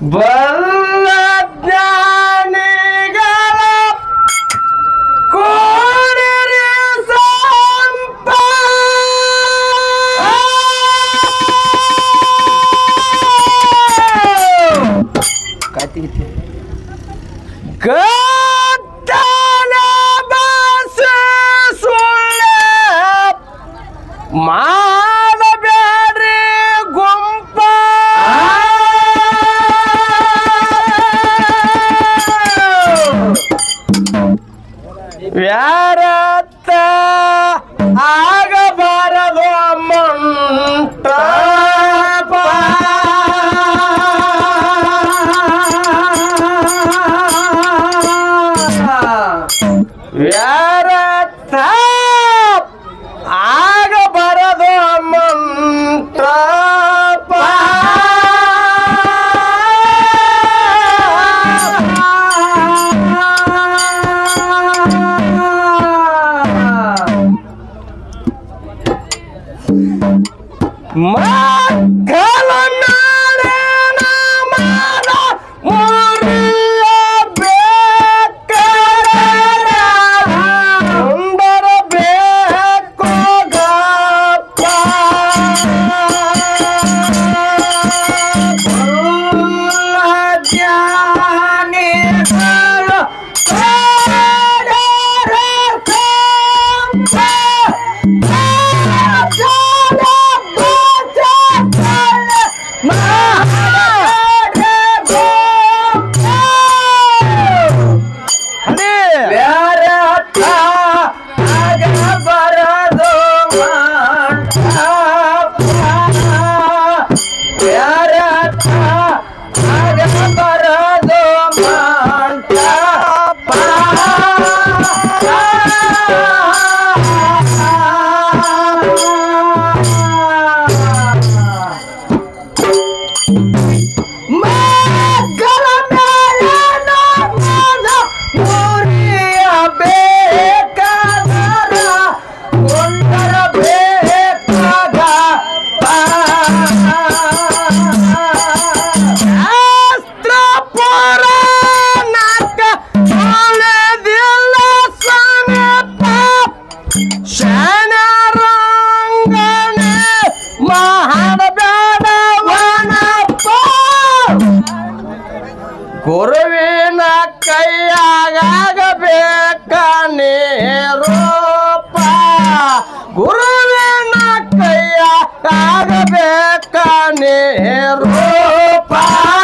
ಬಲ್ಲ ಜ್ಞಾನಿಗಳ ಕೋಡಿರಿ ಸಂಪ ಗದ್ದಲ ಬಾಸ ಸುಳ್ಳೆ ಮಾಡಬೇಡ್ರಿ ಗುಂಪ ವ್ಯಾರತ್ತ ಆಗಬಾರದು ಮಂಟಪ ವ್ಯಾರತ್ತ ಆಗಬಾರದು ಮಂಟಪ ಮಕ್ಕಳ ನಾಡಿನ ಮಾನ ಮುರಿಯಬೇಕಾದರೆ ಬೇಕು ಗಪ್ಪ ಜ್ಞಾನಿಗಳು ಬರದು ಮಕ್ಕಳ ಮೇಲೆ ನಮ್ಮದ ಮುರಿಯಬೇಕಾದರ ಕೊಂಡರ ಬೇಕಾಗ ಶಾಸ್ತ್ರ ಪುರಾಣಕ ತೊಳೆದಿಲ್ಲ ಸಮೀಪ ಶನರಂಗನೆ ಮಾಡಬೇಡವನಪ್ಪ ಗುರುವಿನ ಕೈಯಾಗಬೇಕ ರೂಪ ಗುರುವಿನ ಕೈಯಾಗಬೇಕ ರೂಪ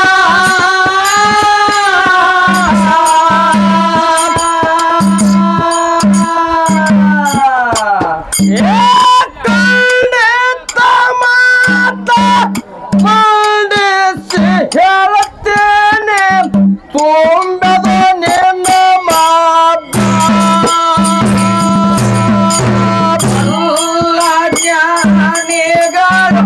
ಏಕಂಡಿತ ಮಾತ ಮಂಡಿಸಿ ಹೇಳುತ್ತೇನೆ ತುಂಬದ ನಿನ್ನ ಮಾತ ಬಲ್ಲ ಜ್ಞಾನಿಗಳು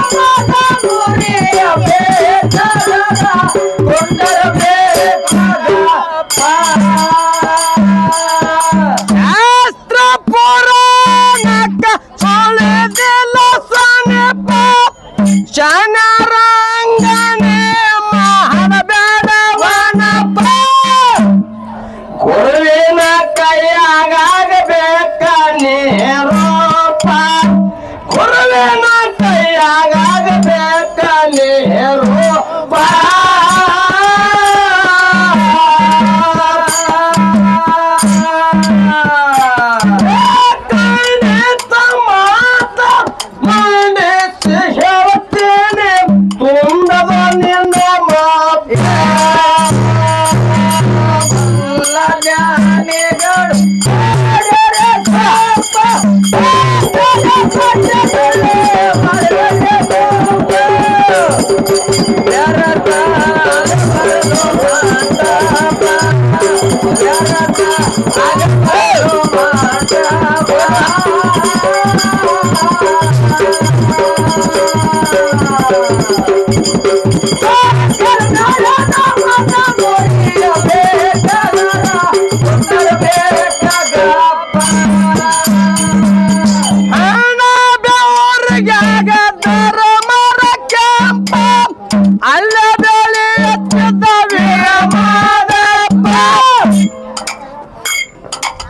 ಕೊಂಡರ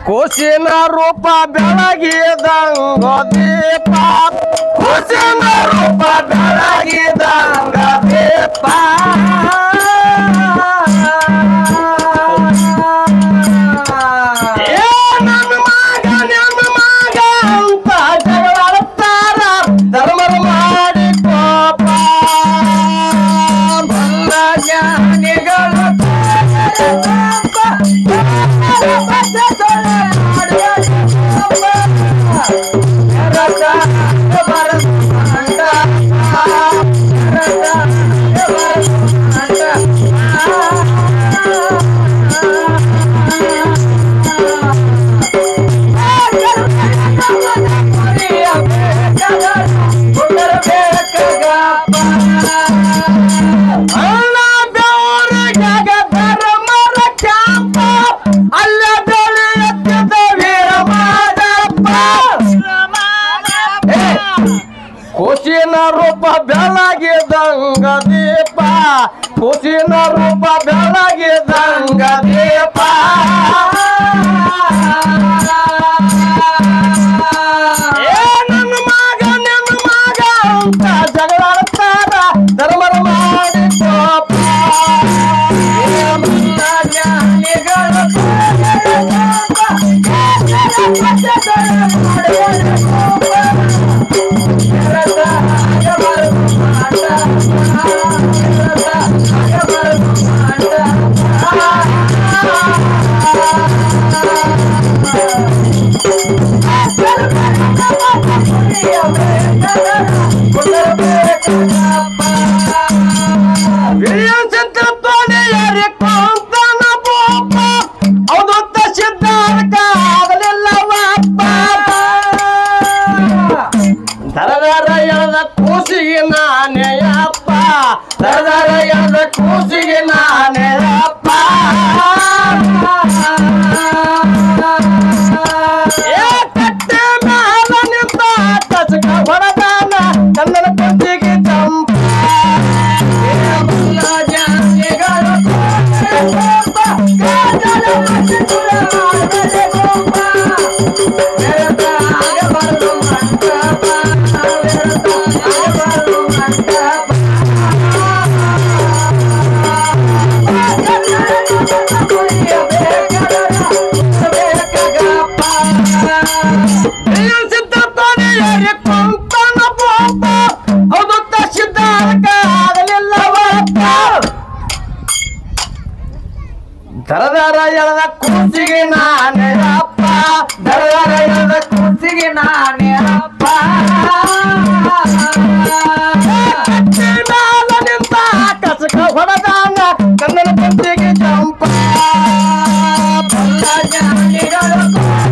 ಕೂಸಿನ ರೂಪ ಬೆಳಗಿದಂಗ ದೀಪ ಕೂಸಿನ ರೂಪ ಬೆಳಗಿದಂಗ ದೀಪ ಏ ನನ್ನ ಮಗ ನನ್ನ ಮಗ ಅಂತ ಜಗಳಾಡ್ತಾರ ಧರ್ಮದ ಮಾಡಿ ಕೋಪ ಬಲ್ಲ ಜ್ಞಾನಿಗಳು ಅಣ್ಣ ಬೆವರಿಗಾಗ ಧರ್ಮರ ಕ್ಯಾಂಪ ಅಲ್ಲ ಬೆಳೆ ಎತ್ತಿದ ವೀರ ಮಾದಪ್ಪ ಏ, ಕೂಸಿನ ರೂಪ ಬೆಳಗಿದಂಗ ದೀಪ ಕೂಸಿನ ರೂಪ ಬೆಳಗಿದಂಗ ದೀಪ ಏ ನನ್ನ ಮಗ ನನ್ನ ಮಗ ಅಂತ ಜಗಳಾಡ್ತಾರ ಧರ್ಮದ ಮಾಡಿ ಕೋಪ ಏ ಮಲ್ಲ ಜ್ಞಾನಿಗಳು ವಿಲಿಯಂಸನ್ ತಿರುಪತಿಯರಿ ಕೊಂತನ ಬೋಪ ಅವದೊತ್ತ ಸಿದ್ಧಾರ್ಥ ಆಗಲಿಲ್ಲವಪ್ಪ ದರದರ ಎಳೆದ ಕೂಸಿಗೆ ನಾನೇ ಅಪ್ಪ ದರದರ ಎಳೆದ ಕೂಸಿಗೆ ನಾನೇ ಅಪ್ಪ ಏ ಕಟ್ಟೆ ಮ್ಯಾಲ ನಿಂತ ಕಸಕ ಹೊಡೆದಾನ ಕನ್ನಡ ಕುಂದಿಗೆ ಚಂಪ ಸಿದ್ಧಪಡಿಯರಿ ಕೊಂತನ ಬೋಪ ಅವದೊತ್ತ ಸಿದ್ಧಾರ್ಥ ಆಗಲಿಲ್ಲವಪ್ಪ ದರದರ ಎಳೆದ ಕೂಸಿಗೆ ನಾನೇ ಅಪ್ಪ ದರದರ ಎಳೆದ ಕೂಸಿಗೆ ನಾನೇ ಅಪ್ಪ ಕಟ್ಟೆ ಮ್ಯಾಲ ನಿಂತ ಕಸಕ ಹೊಡೆದಾನ ಕನ್ನಡ ಕುಂತಿಗೆ ಚಂಪ ಬಲ್ಲ ಜ್ಞಾನಿಗಳು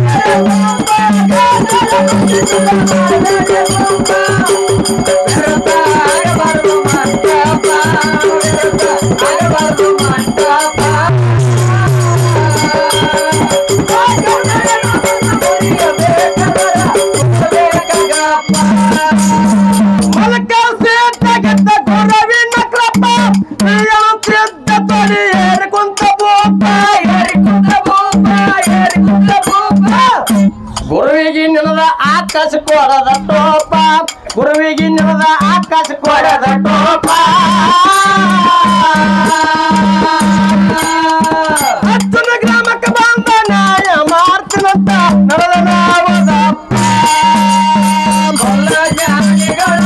ಮಲಕ ಸಿದ್ಧಗೆದ್ದ ಗುರವಿನ ಕೃಪ ಸಿದ್ಧ ತೊಡಿ ಏರಿಕೊಂತ ಬೋಪ ಏರಿಕೊಂತ ಬೋಪ ಏರಿಕೊಂತ ಬೋಪ ಗುರುವಿಗೆ ನಿನದ ಆಕಾಶ ಕೊಡದ ಟೋಪ ಗುರುವಿಗೆ ನಿನದ ಆಕಾಶ ಕೊಡದ ಟೋಪ ಹತ್ತನ ಗ್ರಾಮಕ್ಕೆ ಬಂದ ನ್ಯಾಯ ಮಾಡ್ತೀನಂತ ನಡೆದ ನಾವದಪ್ಪ ಬಲ್ಲ ಜ್ಞಾನಿಗಳ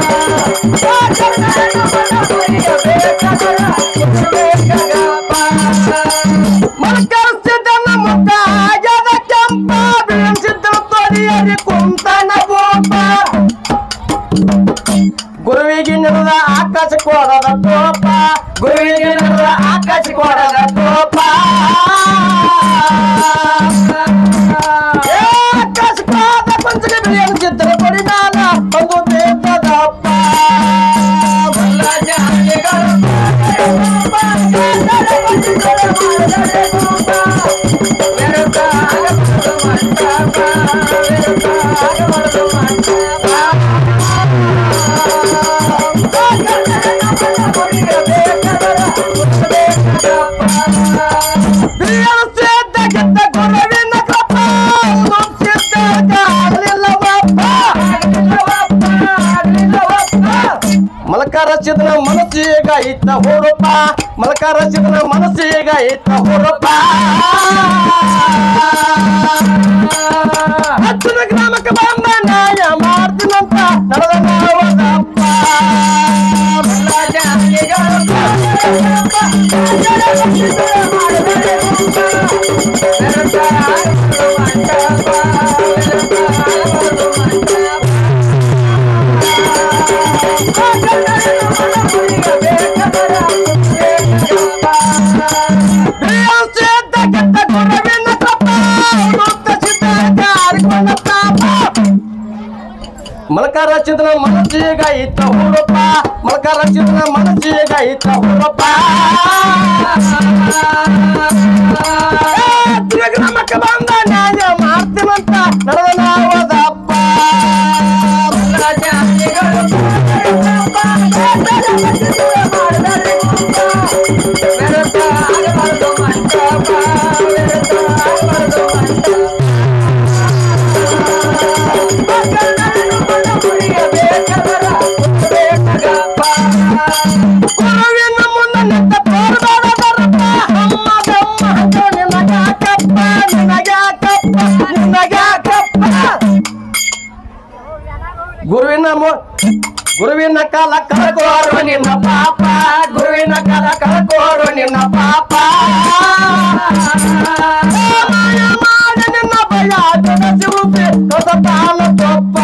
ಮಂಟಪ ರಚಿತನ ಮನಸ್ಸಿಗ ಇತ್ತ ಹುರುಪ ಮಲಕ ರಚಿತನ ಮನಸ್ಸಿಗ ಇತ್ತ ಹುರುಪ ಹತ್ತಿನ ಗ್ರಾಮಕ್ಕೆ ಬಂದ ನ್ಯಾಯ ಮಾಡ್ತೀನಂತ ನಡೆದ ನಾವದಪ್ಪ ಸಿದ್ಧ ಕೆಟ್ಟ ಗುರುವಿನ ತಪ್ಪ ಮುಕ್ತ ಸಿದ್ಧ ಜಾರಿಕೊಂಡ ತಾಪ ಮಲಕಾರ ಚಿತ್ರ ಮನಸ್ಸಿಗ ಇತ್ತ ಹುಡುಪ ಮಲಕಾರ ಚಿತ್ರ ಮನಸ್ಸಿಗ ಇತ್ತ ಹುಡುಪ ಗ್ರಾಮಕ್ಕೆ ಬಂದ ನ್ಯಾಯ ಮಾಡ್ತೀನಂತ ನಡೆದ ನಾವದಪ್ಪ ಗುರುವಿನ ಮುಂದೆ ನಿಂತ ತೋರ್ಬೇಡ ಬರಪ್ಪ ಅಮ್ಮ ಬೆಮ್ಮ ಹಂಗ ನಿನಗ್ಯಾಕಪ್ಪ ನಿನಗ್ಯಾಕಪ್ಪ ನಿನಗ್ಯಾಕಪ್ಪ ಗುರುವಿನ ಮು- ಗುರುವಿನ ಕಾಲ ಕಳ್ಕೋರು ನಿನ್ನ ಪಾಪ ಗುರುವಿನ ಕಾಲ ಕಳ್ಕೋರು ನಿನ್ನ ಪಾಪ ಮಾಯ ಮಾಡಿ ನಿನ್ನ ಭಯ ಜಗಸಿರುತ್ತಿ ಕಸತಾನ ತಪ್ಪ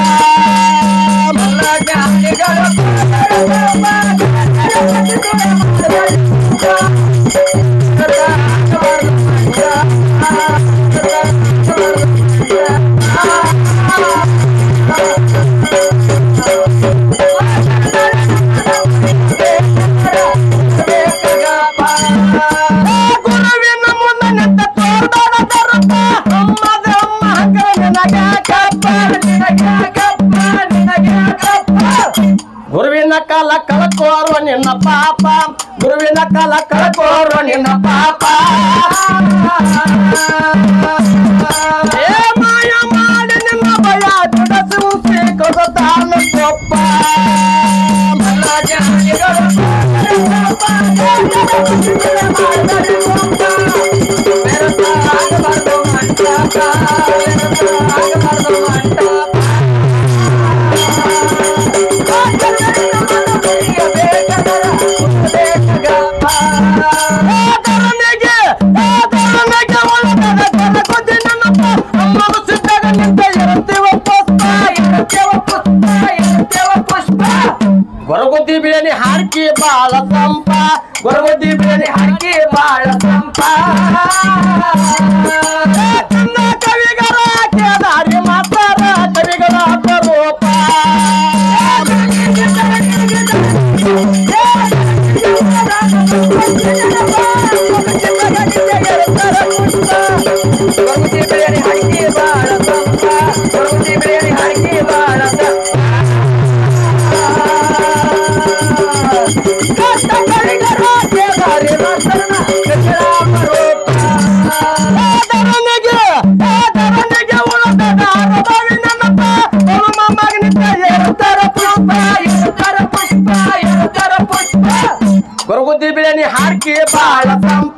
ಗುರುವಿನ ಮುಂದೆ ನಿಂತ ತೋರ್ಬೇಡ ಬರಪ್ಪ ಅಮ್ಮದ ಅಮ್ಮ ಹಂಗ ನಿನಗ್ಯಾಕಪ್ಪ ನಿನಗ್ಯಾಕಪ್ಪ ನಿನಗ್ಯಾಕಪ್ಪ ಗುರುವಿನ ಕಾಲ ಕಳ್ಕೋರು ನಿನ್ನ ಪಾಪ ಗುರುವಿನ ಕಾಲ ಕಳ್ಕೋರು ನಿನ್ನ ಪಾಪ ಏ ಮಾಯ ಮಾಡಿ ನಿನ್ನ ಭಯ ಜುಡಸಿ ಕೊಡತಾನ ಕೊಪ್ಪ ಆದರನೆಗೆ ಆದರನೆಗೆ ಒಳಗಡೆ ಕರಕೊದ್ದಿ ನನ್ನಪ್ಪ ಅಮ್ಮನ ಸಿದ್ಧಾಗ ನಿಂತ ಇರುತ್ತೇವ ಪುಷ್ಪ ಇರುತ್ತೇವ ಪುಷ್ಪ ಇರುತ್ತೇವ ಪುಷ್ಪ ಗೊರಗುದ್ದಿ ಬಿರಿಯಾನಿ ಹಾಕಿ ಬಾಳ ಸಂಪ ಗೊರಗುದ್ದಿ ಬಿರಿಯಾನಿ ಹಾಕಿ ಬಾಳ ಸಂಪ ಕನ್ನ ಕವಿಗಳ ಕೇದಾರಿ ಮಾತಾರ ಕವಿಗಳ ಅಪರೂಪ ಆದರನೆಗೆ ಆದರನೆಗೆ ಉಳದ ಅರಬಾವಿ ನನ್ನಪ್ಪ ಅವನ ಮಗನಿಂದ ಏರುತ್ತರ ಪುಷ್ಪ ಏರುತ್ತರ ಪುಷ್ಪ ಏರುತ್ತರ ಪುಷ್ಪ ಗೊರಗುದ್ದಿ ಬಿರಿಯಾನಿ ಹಾಕಿ ಬಾಳ ಸಂಪ